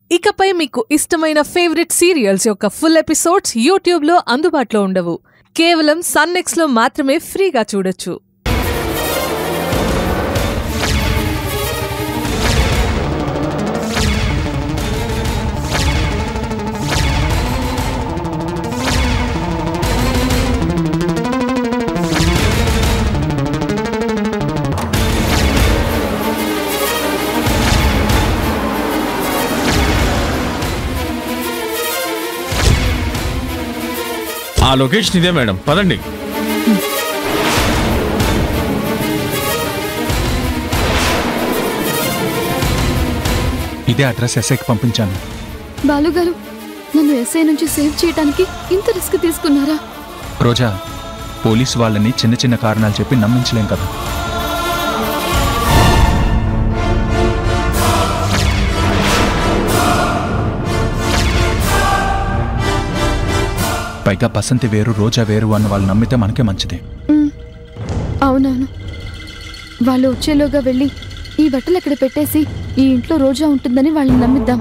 ఇకపై మీకు ఇష్టమైన ఫేవరెట్ సీరియల్స్ యొక్క ఫుల్ ఎపిసోడ్స్ యూట్యూబ్లో అందుబాటులో ఉండవు కేవలం సన్నెక్స్లో మాత్రమే ఫ్రీగా చూడొచ్చు ఆ లొకేషన్ ఇదే మేడం పదండి ఇదే అడ్రస్ ఎస్ఐకి పంపించాను బాలుగారు నన్ను ఎస్ఐ నుంచి సేవ్ చేయడానికి ఇంత రిస్క్ తీసుకున్నారా రోజా పోలీసు వాళ్ళని చిన్న చిన్న కారణాలు చెప్పి నమ్మించలేం కదా పైగా బసంతి వేరు రోజా వేరు అన్న వాళ్ళు నమ్మితే మనకే మంచిది మ్, అవునవును వాళ్ళు వచ్చేలోగా వెళ్ళి ఈ బట్టలు ఇక్కడ పెట్టేసి ఈ ఇంట్లో రోజా ఉంటుందని వాళ్ళని నమ్మిద్దాం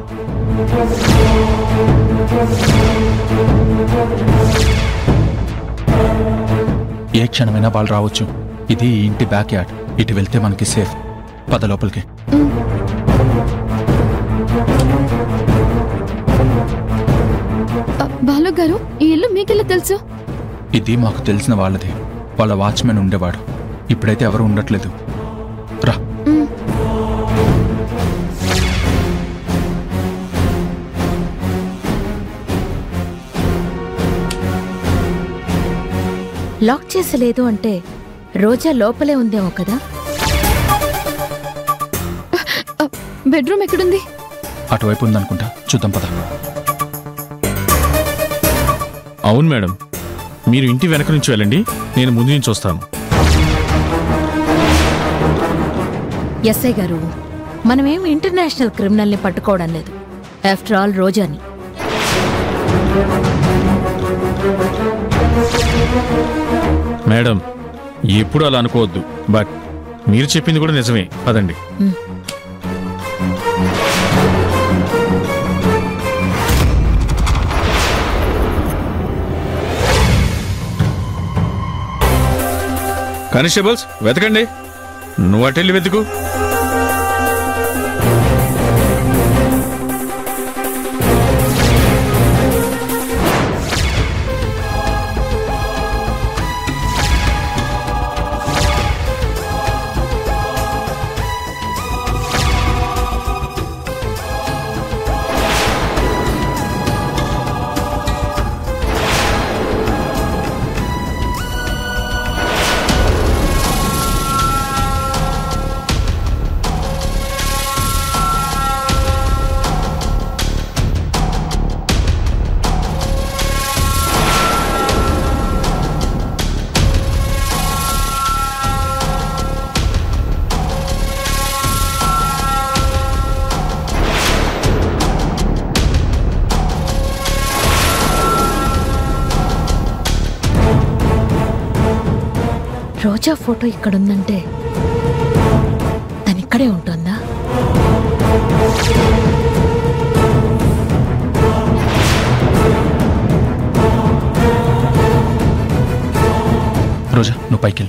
ఏ క్షణమైనా వాళ్ళు రావచ్చు ఇది ఈ ఇంటి బ్యాక్ యార్డ్ ఇటు వెళ్తే మనకి సేఫ్ పద లోపలికి అ, బాలుగారు ఈ ఇల్లు మీకెలా తెలుసు ఇది మాకు తెలిసిన వాళ్ళది వాళ్ళ వాచ్మెన్ ఉండేవాడు ఇప్పుడైతే ఎవరు ఉండట్లేదు రా మ్, లాక్ చేసలేదు అంటే రోజా లోపలే ఉందేమో కదా అ, బెడ్రూమ్ ఎక్కడుంది అటువైపు ఉందనుకుంటా చూద్దాం పద అవును మేడం మీరు ఇంటి వెనక నుంచి వెళ్ళండి నేను ముందు నుంచి వస్తాను ఎస్ఐ గారు మనమేం ఇంటర్నేషనల్ క్రిమినల్ని పట్టుకోవడం లేదు ఆఫ్టర్ ఆల్ రోజాని మేడం ఎప్పుడు అలా అనుకోవద్దు బట్ మీరు చెప్పింది కూడా నిజమే పదండి కానిస్టేబుల్స్ వెతకండి నువ్వు అటెళ్ళి వెతుకు రోజా ఫోటో ఇక్కడుందంటే తను ఇక్కడే ఉంటుందా రోజా నువ్వు పైకి వెళ్ళు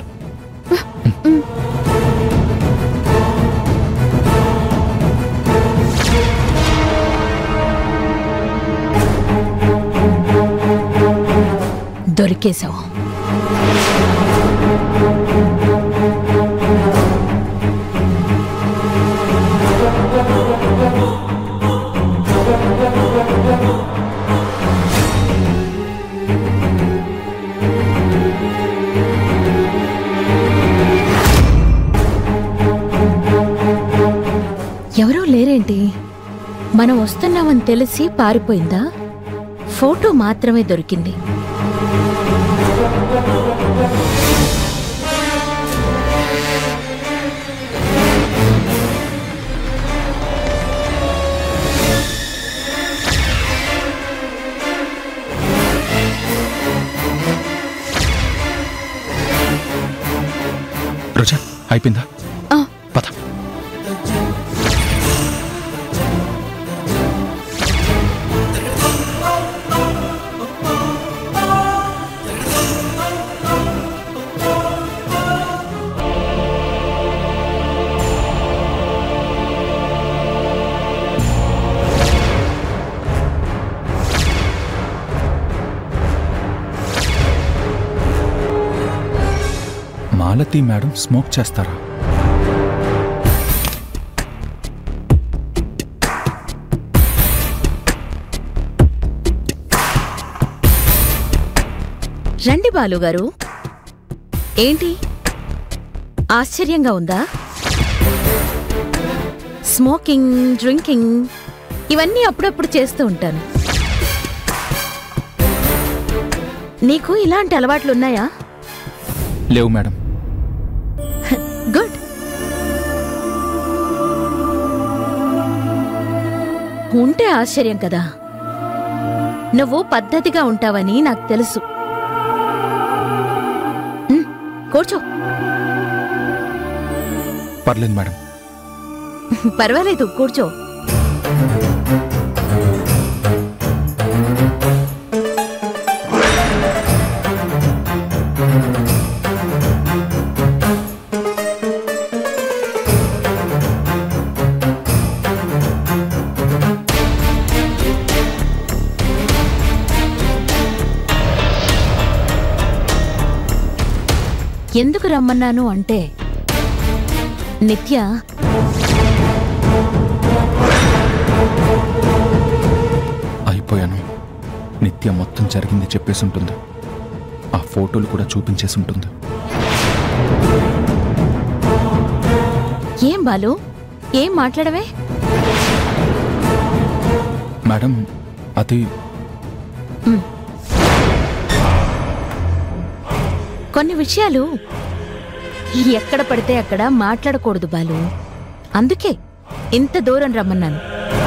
దొరికేశావు ఎవరూ లేరేంటి మనం వస్తున్నామని తెలిసి పారిపోయిందా ఫోటో మాత్రమే దొరికింది రోజా అయిపోయిందా ఆ, పద మాలతి మేడం స్మోక్ చేస్తారా రండి బాలుగారు ఏంటి ఆశ్చర్యంగా ఉందా స్మోకింగ్ డ్రింకింగ్ ఇవన్నీ అప్పుడప్పుడు చేస్తూ ఉంటాను నీకు ఇలాంటి అలవాట్లున్నాయా లేవు మేడం గుడ్ ఉంటే ఆశ్చర్యం కదా నువ్వు పద్ధతిగా ఉంటావని నాకు తెలుసు ఉమ్, కూర్చో పర్లేదు మేడం పర్వాలేదు కూర్చో ఎందుకు రమ్మన్నాను అంటే నిత్య అయిపోయాను నిత్య మొత్తం జరిగింది చెప్పేసి ఉంటుంది ఆ ఫోటోలు కూడా చూపించేసి ఉంటుంది ఏం బాలు ఏం మాట్లాడవే మేడం అది కొన్ని విషయాలు ఎక్కడ పడితే అక్కడ మాట్లాడకూడదు బాలు అందుకే ఇంత దూరం రమ్మన్నాను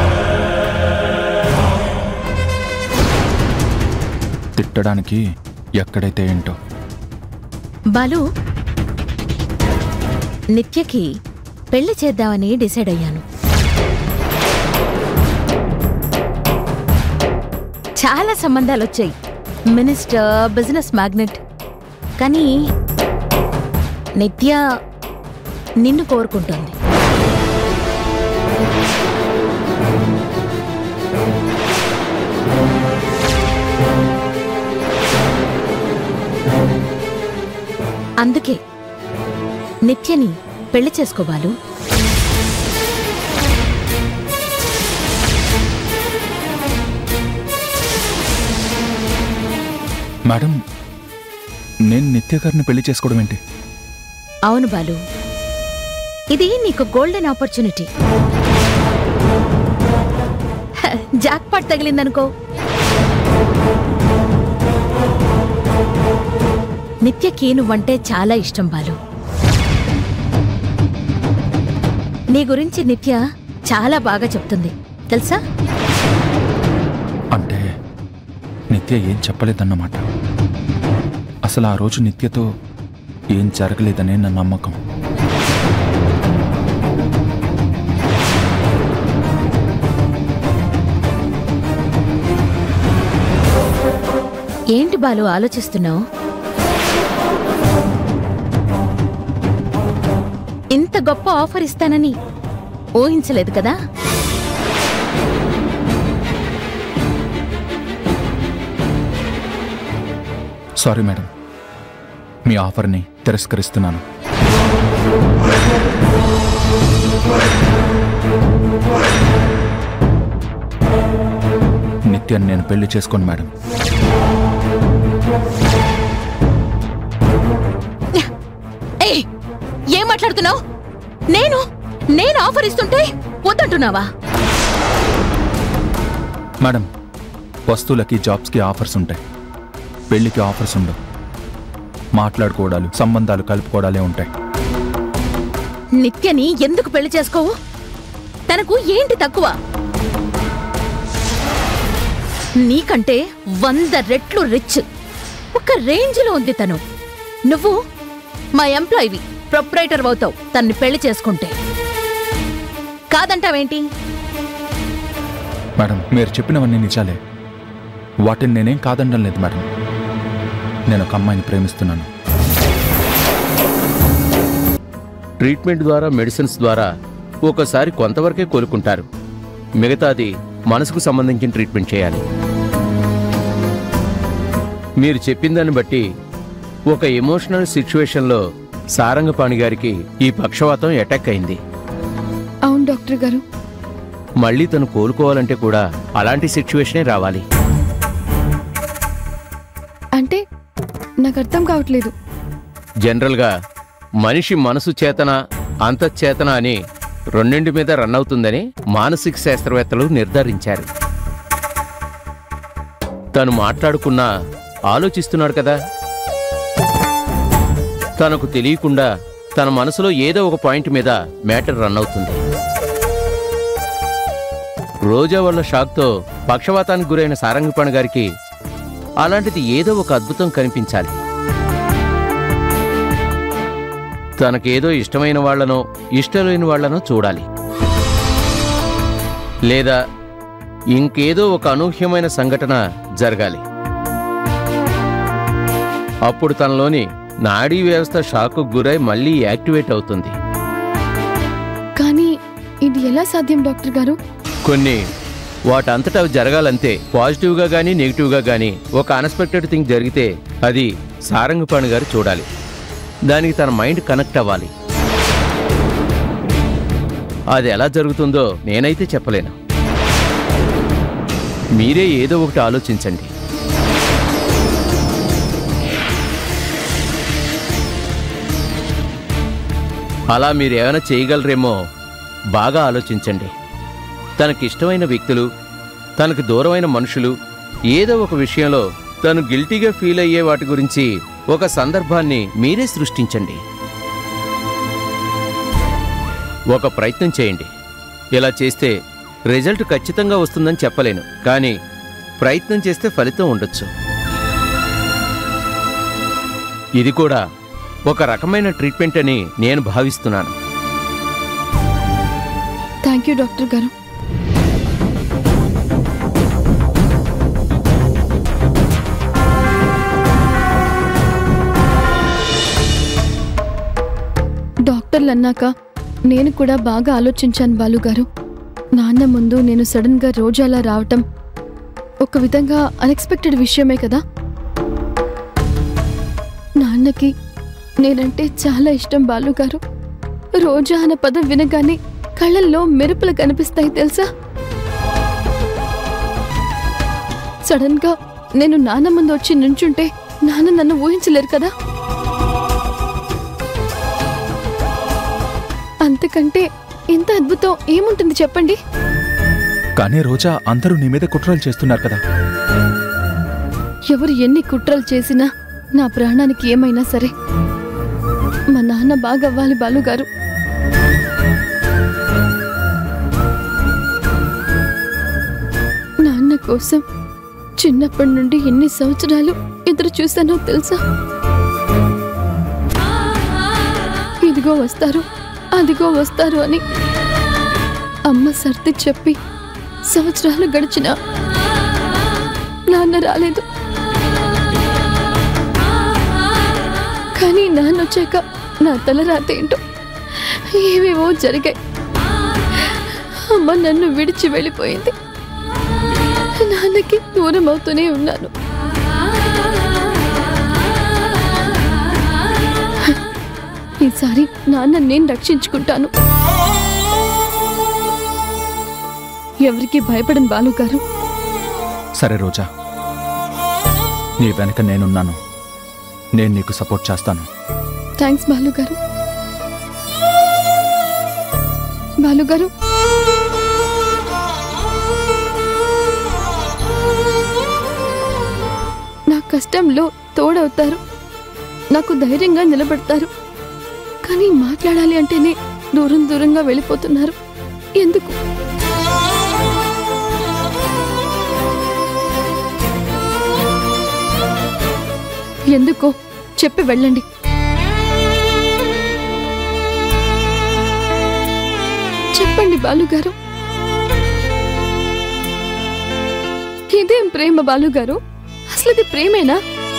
తిట్టడానికి ఎక్కడైతే ఏంటో బాలు నిత్యకి పెళ్లి చేద్దామని డిసైడ్ అయ్యాను చాలా సంబంధాలు వచ్చాయి మినిస్టర్ బిజినెస్ మ్యాగ్నెట్ కానీ నిత్య నిన్ను కోరుకుంటోంది అందుకే నిత్యని పెళ్లి చేసుకోవాలు మేడం నేను నిత్య గారిని పెళ్లి చేసుకోవడం ఏంటి అవును బాలు ఇది నీకు గోల్డెన్ ఆపర్చునిటీ జాక్పాట్ తగిలిందనుకో నిత్యకి నువ్వంటే చాలా ఇష్టం బాలు నీ గురించి నిత్య చాలా బాగా చెప్తుంది తెలుసా అంటే నిత్య ఏం చెప్పలేదన్నమాట అసలు ఆ రోజు నిత్యతో ఏం జరగలేదనే నా నమ్మకం ఏంటి బాలు ఆలోచిస్తున్నావు ఇంత గొప్ప ఆఫర్ ఇస్తానని ఊహించలేదు కదా సారీ మేడం మీ ఆఫర్ని తిరస్కరిస్తున్నాను నిత్యాన్ని నేను పెళ్లి చేసుకోను మేడం ఏయ్ ఏం మాట్లాడుతున్నావు నేను నేను ఆఫర్ ఇస్తుంటే వద్దంటున్నావా మేడం వస్తువులకి జాబ్స్కి ఆఫర్స్ ఉంటాయి పెళ్లికి ఆఫర్స్ ఉండవు మాట్లాడుకోవడాలు సంబంధాలు కలుపుకోవడాలే ఉంటాయి నిత్యని ఎందుకు పెళ్లి చేసుకోవు తనకు ఏంటి తక్కువ నీకంటే వంద రెట్లు రిచ్ ఒక రేంజ్లో ఉంది తను నువ్వు మా ఎంప్లాయీవి ప్రొప్రైటర్ అవుతావు తన్ని పెళ్లి చేసుకుంటే కాదంటావేంటి మేడం మీరు చెప్పినవన్నీ నిజాలే వాటిని నేనేం కాదనడం లేదు మేడం నేను ఒక అమ్మాయిని ప్రేమిస్తున్నాను ట్రీట్మెంట్ ద్వారా మెడిసిన్స్ ద్వారా ఒకసారి కొంతవరకే కోలుకుంటారు మిగతాది మనసుకు సంబంధించిన ట్రీట్మెంట్ చేయాలి మీరు చెప్పిన దాన్ని బట్టి ఒక ఎమోషనల్ సిచ్యువేషన్లో సారంగపాణి గారికి ఈ పక్షవాతం అటాక్ అయింది అవును డాక్టర్ గారు మళ్ళీ తను కోలుకోవాలంటే కూడా అలాంటి సిచ్యువేషనే రావాలి అంటే నాకు అర్థం కావట్లేదు జనరల్గా మనిషి మనసు చేతన అంతఃచేతన అని రెండింటి మీద రన్ అవుతుందని మానసిక శాస్త్రవేత్తలు నిర్ధారించారు తను మాట్లాడుకున్నా ఆలోచిస్తున్నాడు కదా తనకు తెలియకుండా తన మనసులో ఏదో ఒక పాయింట్ మీద మ్యాటర్ రన్ అవుతుంది రోజా వల్ల షాక్తో పక్షవాతానికి గురైన సారంగపాణి గారికి అలాంటిది ఏదో ఒక అద్భుతం కనిపించాలి తనకేదో ఇష్టమైన వాళ్లనో ఇష్టం లేని వాళ్లనో చూడాలి లేదా ఇంకేదో ఒక అనూహ్యమైన సంఘటన జరగాలి అప్పుడు తనలోని నాడీ వ్యవస్థ షాకు గురై మళ్ళీ యాక్టివేట్ అవుతుంది కానీ ఇది ఎలా సాధ్యం డాక్టర్ గారు కొన్ని వాటంతటా అవి జరగాలంతే పాజిటివ్గా కానీ నెగిటివ్గా కానీ ఒక అన్ఎక్స్పెక్టెడ్ థింగ్ జరిగితే అది సారంగపాణి గారు చూడాలి దానికి తన మైండ్ కనెక్ట్ అవ్వాలి అది ఎలా జరుగుతుందో నేనైతే చెప్పలేను మీరే ఏదో ఒకటి ఆలోచించండి అలా మీరు ఏమైనా చేయగలరేమో బాగా ఆలోచించండి తనకిష్టమైన వ్యక్తులు తనకు దూరమైన మనుషులు ఏదో ఒక విషయంలో తను గిల్టీగా ఫీల్ అయ్యే వాటి గురించి ఒక సందర్భాన్ని మీరే సృష్టించండి ఒక ప్రయత్నం చేయండి ఇలా చేస్తే రిజల్ట్ ఖచ్చితంగా వస్తుందని చెప్పలేను కానీ ప్రయత్నం చేస్తే ఫలితం ఉండొచ్చు ఇది కూడా ఒక రకమైన ట్రీట్మెంట్ అని నేను భావిస్తున్నాను థ్యాంక్ యూ డాక్టర్ గారు డాక్టర్లు అన్నాక నేను కూడా బాగా ఆలోచించాను బాలుగారు నాన్న ముందు నేను సడన్గా రోజాలా రావటం ఒక విధంగా అన్ఎక్స్పెక్టెడ్ విషయమే కదా నాన్నకి నేనంటే చాలా ఇష్టం బాలుగారు రోజా అన్న పదం వినగానే కళ్ళల్లో మెరుపులు కనిపిస్తాయి తెలుసా సడన్ గా నేను నాన్న ముందు వచ్చి నుంచుంటే నాన్న నన్ను ఊహించలేరు కదా అంతకంటే ఇంత అద్భుతం ఏముంటుంది చెప్పండి కానీ రోజా అందరూ నీ మీద కుట్రలు చేస్తున్నారు కదా ఎవరు ఎన్ని కుట్రలు చేసినా నా ప్రాణానికి ఏమైనా సరే మా నాన్న బాగవ్వాలి బాలుగారు నాన్న కోసం చిన్నప్పటి నుండి ఎన్ని సంవత్సరాలు ఎదురు చూశానో తెలుసా ఇదిగో వస్తారు అదిగో వస్తారు అని అమ్మ సర్ది చెప్పి సంవత్సరాలు గడిచినా నాన్న రాలేదు కానీ నాన్న వచ్చాక నా తల రాతేంటో ఏవేవో జరిగాయి అమ్మ నన్ను విడిచి వెళ్ళిపోయింది నాన్నకి దూరం అవుతూనే ఉన్నాను ఈసారి నాన్న నేను రక్షించుకుంటాను ఎవరికి భయపడను బాలు గారు సరే రోజా నీ వెనక నేనున్నాను నేను నీకు సపోర్ట్ చేస్తాను థ్యాంక్స్ బాలు గారు బాలు గారు నా కష్టంలో తోడవుతారు నాకు ధైర్యంగా నిలబడతారు కానీ మాట్లాడాలి అంటేనే దూరం దూరంగా వెళ్ళిపోతున్నారు ఎందుకు ఎందుకో చెప్పి వెళ్ళండి చెప్పండి బాలుగారు ఇదేం ప్రేమ బాలుగారు అసలు ఇది ప్రేమేనా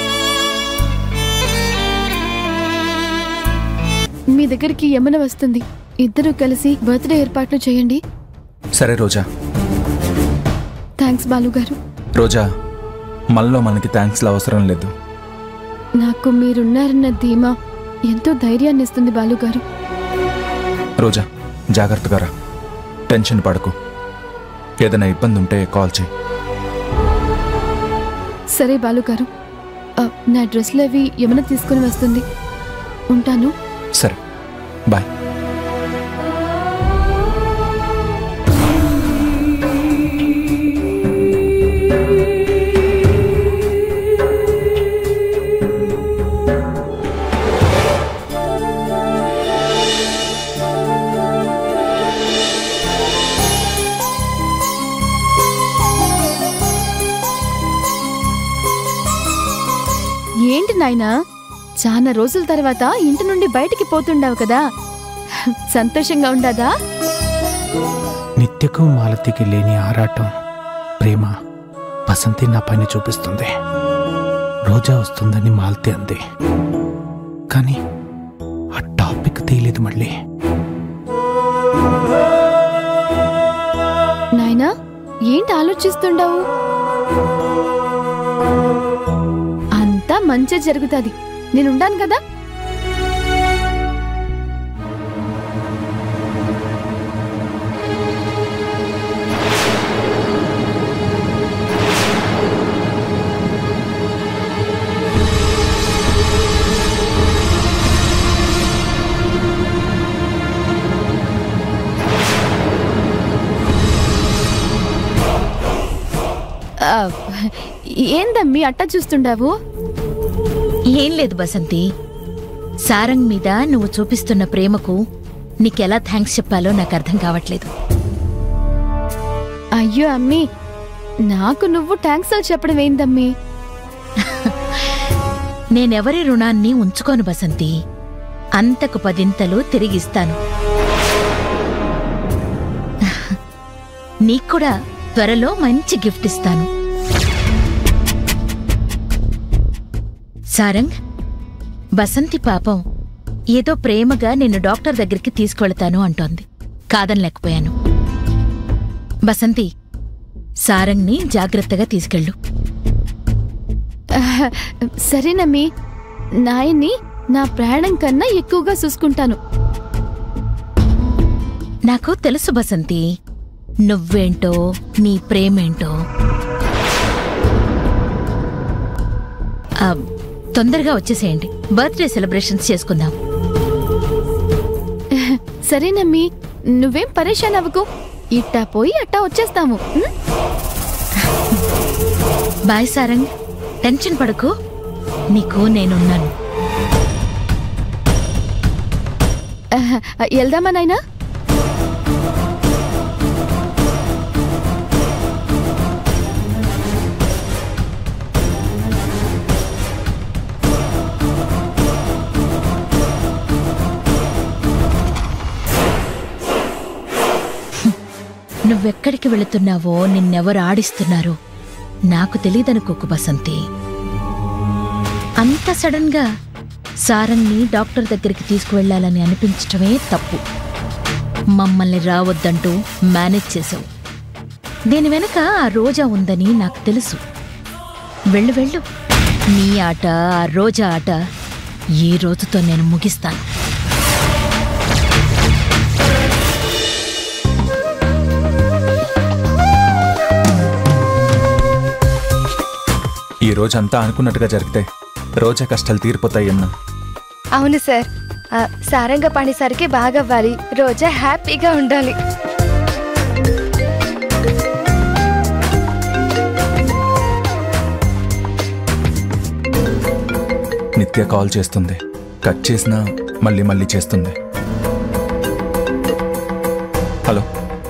మీ దగ్గరికి యమున వస్తుంది ఇద్దరూ కలిసి బర్త్డే ఏర్పాట్లు చేయండి సరే రోజా థ్యాంక్స్ బాలుగారు రోజా మనలో మనకి థ్యాంక్స్ల అవసరం లేదు నాకు మీరున్నారన్న ధీమా ఎంతో ధైర్యాన్ని ఇస్తుంది బాలుగారు రోజా జాగ్రత్తగా రా టెన్షన్ పడకు ఏదైనా ఇబ్బంది ఉంటే కాల్ చేయి సరే బాలుగారు ఆ, నా డ్రెస్లు అవి ఏమైనా తీసుకుని వస్తుంది ఉంటాను సరే బాయ్ ఏంటి నాయనా చాలా రోజుల తర్వాత ఇంటి నుండి బయటికి పోతుండావు కదా సంతోషంగా ఉండదా నిత్యకు మాలతికి లేని ఆరాటం ప్రేమ వసంతి నా పైన చూపిస్తుంది రోజా వస్తుందని మాలతి అంది కానీ ఆ టాపిక్ తీయలేదు మళ్ళీ నాయనా ఏంటి ఆలోచిస్తుండావు అంతా మంచి జరుగుతుంది నేనుండాను కదా ఆ, ఏందమ్మీ అట్ట చూస్తుండావు ఏం లేదు బసంతి సారంగ్ మీద నువ్వు చూపిస్తున్న ప్రేమకు నీకెలా థ్యాంక్స్ చెప్పాలో నాకు అర్థం కావట్లేదు అయ్యో అమ్మీ నాకు నువ్వు థ్యాంక్స్ చెప్పడం ఏందమ్మీ నేనెవరి రుణాన్ని ఉంచుకోను బసంతి అంతకు పదింతలు తిరిగిస్తాను నీక్కూడా త్వరలో మంచి గిఫ్ట్ ఇస్తాను సారంగ్ బసంతి పాపం ఏదో ప్రేమగా నిన్ను డాక్టర్ దగ్గరికి తీసుకువెళతాను అంటోంది కాదనలేకపోయాను బసంతి సారంగ్ని జాగ్రత్తగా తీసుకెళ్ళు ఆహ్, సరేనమ్మీ నాయన్ని నా ప్రాణం కన్నా ఎక్కువగా చూసుకుంటాను నాకు తెలుసు బసంతి నువ్వేంటో నీ ప్రేమేంటో ఆ, తొందరగా వచ్చేసేయండి బర్త్డే సెలబ్రేషన్స్ చేసుకుందాం సరేనమ్మీ నువ్వేం పరేషాన్ అవ్వకు ఇట్టా పోయి అట్టా వచ్చేస్తాము ఉం? బాయ్ సారంగ్ టెన్షన్ పడకు నీకు నేనున్నాను ఆహ్, వెళ్దామా నాయనా నువ్వెక్కడికి వెళుతున్నావో నిన్నెవరు ఆడిస్తున్నారో నాకు తెలియదనుకోకు బసంతి అంత సడన్ గా సారంగ్ని డాక్టర్ దగ్గరికి తీసుకువెళ్ళాలని అనిపించటమే తప్పు మమ్మల్ని రావద్దంటూ మేనేజ్ చేసావు దీని వెనక ఆ రోజా ఉందని నాకు తెలుసు వెళ్ళు వెళ్ళు నీ ఆట ఆ రోజా ఆట ఈ రోజుతో నేను ముగిస్తాను ఈ రోజంతా అనుకున్నట్టుగా జరిగితే రోజా కష్టాలు తీరిపోతాయన్నా అవును సార్ ఆ, సారంగ పడేసరికి బాగా అవ్వాలి రోజా హ్యాపీగా ఉండాలి నిత్య కాల్ చేస్తుంది కట్ చేసినా మళ్ళీ మళ్ళీ చేస్తుంది హలో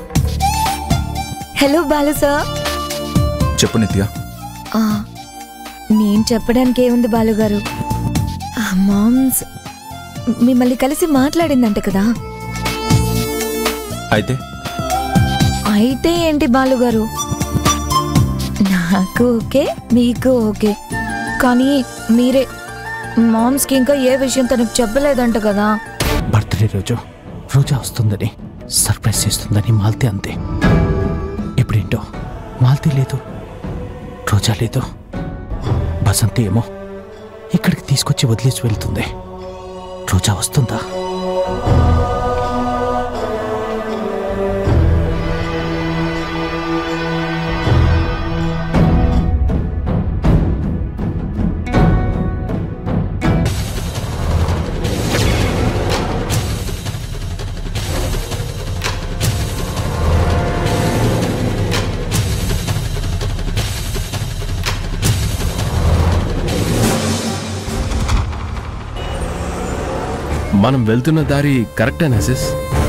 హలో బాలు సార్ చెప్పు నిత్య ఆ, నేను చెప్పడానికి ఏముంది బాలుగారు ఆ, మామ్స్ మిమ్మల్ని కలిసి మాట్లాడిందంట కదా అయితే అయితే ఏంటి బాలుగారు నాకు ఓకే మీకు ఓకే కానీ మీరే మామ్స్కి ఇంకా ఏ విషయం తనకు చెప్పలేదంట కదా బర్త్డే రోజు రోజా వస్తుందని సర్ప్రైజ్ చేస్తుందని మాల్తి అంతే ఇప్పుడేంటో మాల్తి లేదు రోజా లేదు బసంతి ఏమో ఇక్కడికి తీసుకొచ్చి వదిలేసి వెళ్తుంది రోజా వస్తుందా మనం వెళ్తున్న దారి కరెక్టేనా సిస్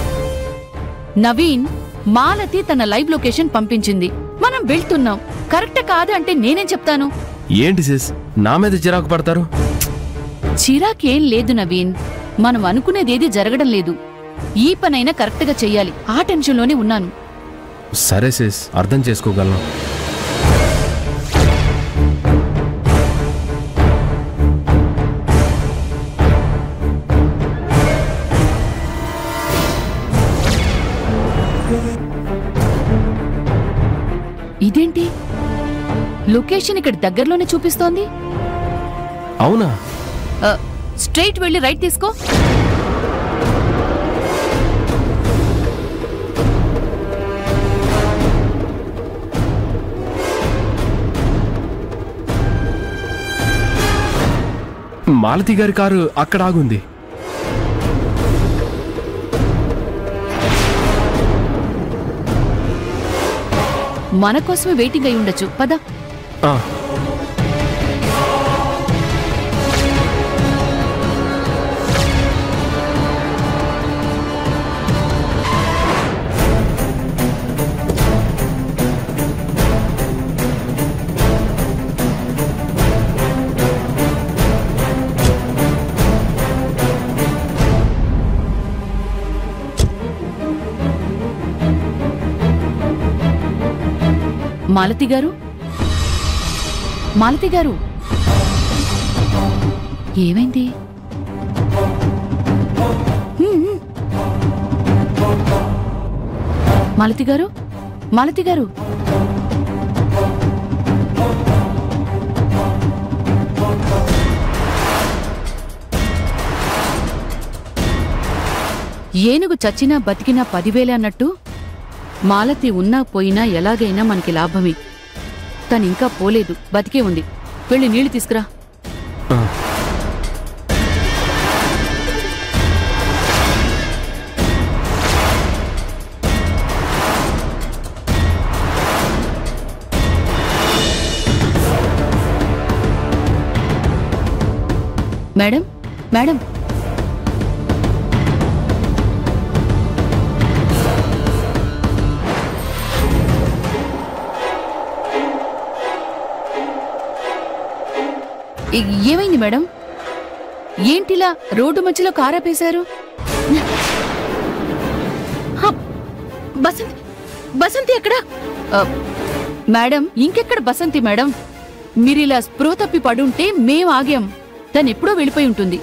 నవీన్ మాలతి తన లైవ్ లొకేషన్ పంపించింది మనం వెళ్తున్నాం కరెక్ట్ కాదు అంటే నేనేం చెప్తాను ఏంటి సిస్ నా మీద చిరాకు పడతారు చిరాకేం లేదు నవీన్ మనం అనుకునేదేది జరగడం లేదు ఈ పనైనా కరెక్ట్గా చెయ్యాలి ఆ టెన్షన్లోనే ఉన్నాను సరే సిస్ అర్థం చేసుకోగలను ఇదేంటి లొకేషన్ ఇక్కడ దగ్గరలోనే చూపిస్తోంది అవునా స్ట్రైట్ వెళ్ళి రైట్ తీసుకో మాలతి గారి కారు అక్కడ ఆగుంది మన కోసమే వెయిటింగ్ అయి ఉండొచ్చు పద ఆ, మాలతి గారు మాలతి గారు ఏమైంది హ్మ్, హ్మ్. మాలతి గారు మాలతి గారు ఏనుగు చచ్చినా బతికినా పదివేలే అన్నట్టు మాలతి ఉన్నా పోయినా ఎలాగైనా మనకి లాభమే తనింకా పోలేదు బతికే ఉంది వెళ్ళి నీళ్లు తీసుకురా ఆ. మేడం మేడం ఏ- ఏమైంది మేడం ఏంటిలా రోడ్డు మధ్యలో కారాపేశారు బసంతి బసంతి ఎక్కడ మేడం ఇంకెక్కడ బసంతి మేడం మీరిలా స్పృహ తప్పి పడుంటే మేం ఆగాం తను ఎప్పుడో వెళ్ళిపోయి ఉంటుంది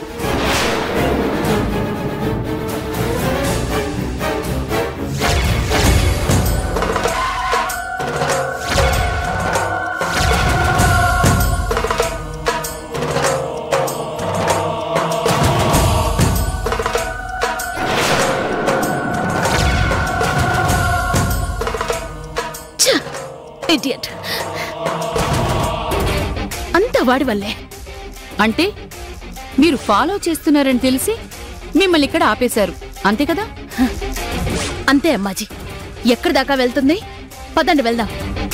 ఇడియట్ అంతా వాడి వల్లే అంటే మీరు ఫాలో చేస్తున్నారని తెలిసి మిమ్మల్ని ఇక్కడ ఆపేశారు అంతే కదా అంతే అమ్మాజీ ఎక్కడి దాకా వెళ్తుంది పదండి వెళ్దాం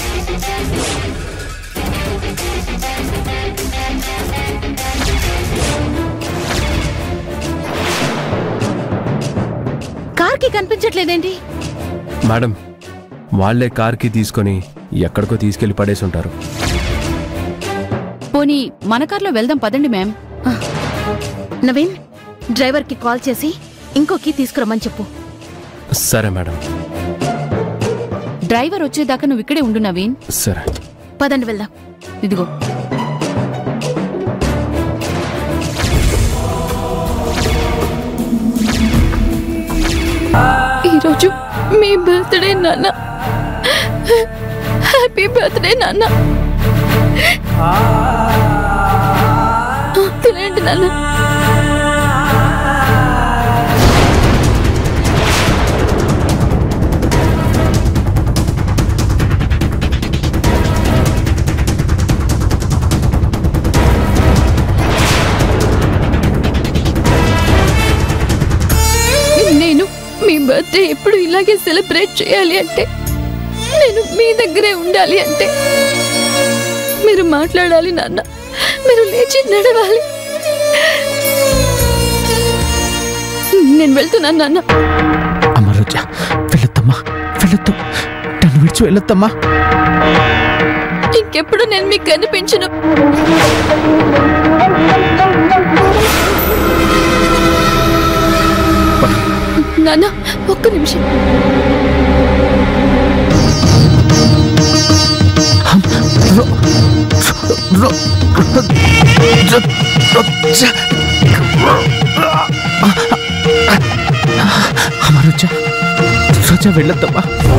కార్కి కనిపించట్లేదేంటి మేడం వాళ్లే కార్కి తీసుకొని ఎక్కడికో తీసుకెళ్లి పడేసి ఉంటారు పోనీ మన కార్లో వెళ్దాం పదండి మ్యామ్ నవీన్ డ్రైవర్కి కాల్ చేసి ఇంకో కీ తీసుకురమ్మని చెప్పు సరే మేడం డ్రైవర్ వచ్చేదాకా నువ్వు ఇక్కడే ఉండు నవీన్ సరే పదండి వెళ్దాం ఇదిగో ఈరోజు మీ బర్త్డే నాన్న హ్యాపీ బర్త్డే నాన్న తినండి నాన్న బర్త్డే ఎప్పుడు ఇలాగే సెలబ్రేట్ చేయాలి అంటే నేను మీ దగ్గరే ఉండాలి అంటే మీరు మాట్లాడాలి నాన్న మీరు లేచి నడవాలి నేను వెళ్తున్నాను నాన్న అమ్మ రోజా వెళ్ళొద్దమ్మా వెళ్ళొద్దు నన్ను విడిచి వెళ్ళొద్దమ్మా ఇంకెప్పుడు నేను మీకు కనిపించను నాన్న ఒక్క నిమిషం రో- రో- రో- రోజా అమ్మ రోజా రోజా వెళ్ళొద్దమ్మా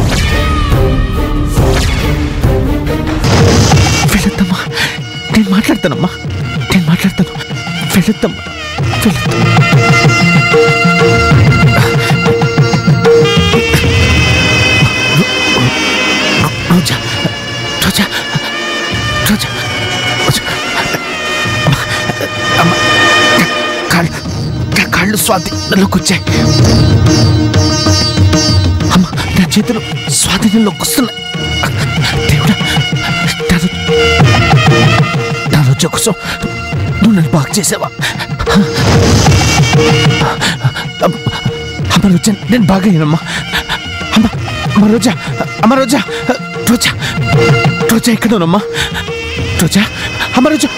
వెళ్ళొద్దమ్మా నేను మాట్లాడతానమ్మా నేను మాట్లాడతాను వెళ్ళొద్దమ్మా వెళ్ళొద్దు రోజా రోజా రోజా రోజా అమ్మ కాళ్ళు నా కాళ్ళు స్వాధీనంలోకి వచ్చాయి అమ్మ నా చేతులు స్వాధీనంలోకి వస్తున్నాయి దేవుడా నా రో- నా రోజా కోసం నువ్వు నన్ను బాగు చేసావా అమ్మ అమ్మ రోజా నేను బాగా అయ్యానమ్మా అమ్మ అమ్మ రోజా అమ్మ రోజా రోజా రోజా ఎక్కడ ఉన్నమ్మా రోజా అమ్మ రోజా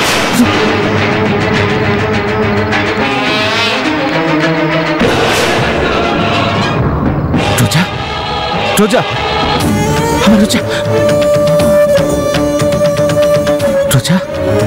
రోజా రోజా అమ్మ రోజా రోజా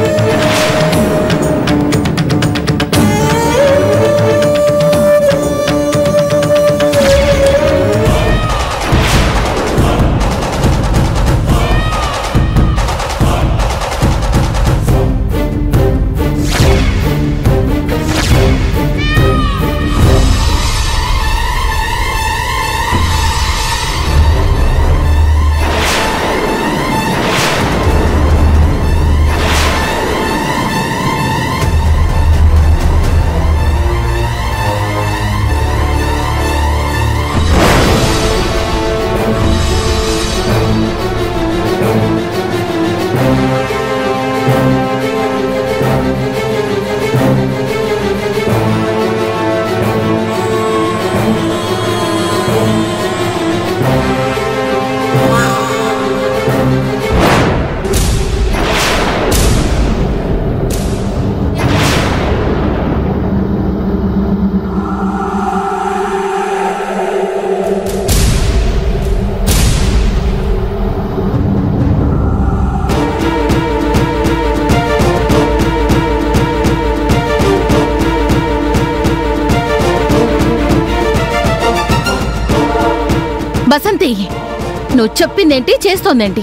బసంతి నువ్వు చెప్పిందేంటి చేస్తోందేంటి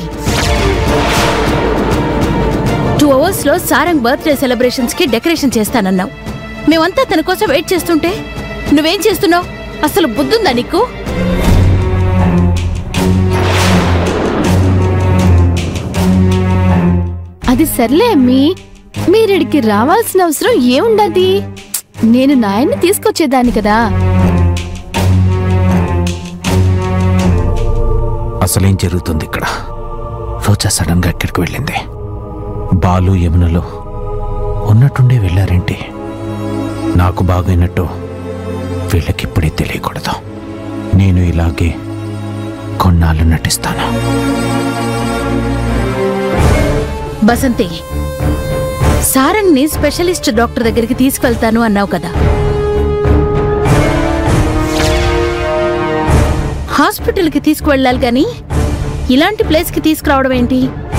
టూ అవర్స్ లో సారంగ్ బర్త్డే సెలబ్రేషన్స్ కి డెకరేషన్ చేస్తానన్నావు మేమంతా తన కోసం వెయిట్ చేస్తుంటే నువ్వేం చేస్తున్నావు అసలు బుద్ధుందా నీకు అది సర్లే అమ్మీ మీరిడికి రావాల్సిన అవసరం ఏముండది నేను నాయన్ని తీసుకొచ్చేదాన్ని కదా అసలేం జరుగుతుంది ఇక్కడ రోజా సడన్ గా ఎక్కడికి వెళ్ళింది బాలు యమునలో ఉన్నట్టుండే వెళ్ళారేంటి నాకు బాగైనట్టు వీళ్ళకిప్పుడే తెలియకూడదు నేను ఇలాగే కొన్నాళ్ళు నటిస్తాను బసంతి సారంగ్ ని స్పెషలిస్ట్ డాక్టర్ దగ్గరికి తీసుకెళ్తాను అన్నావు కదా హాస్పిటల్కి తీసుకువెళ్ళాలి గాని ఇలాంటి ప్లేస్కి తీసుకురావడం ఏంటి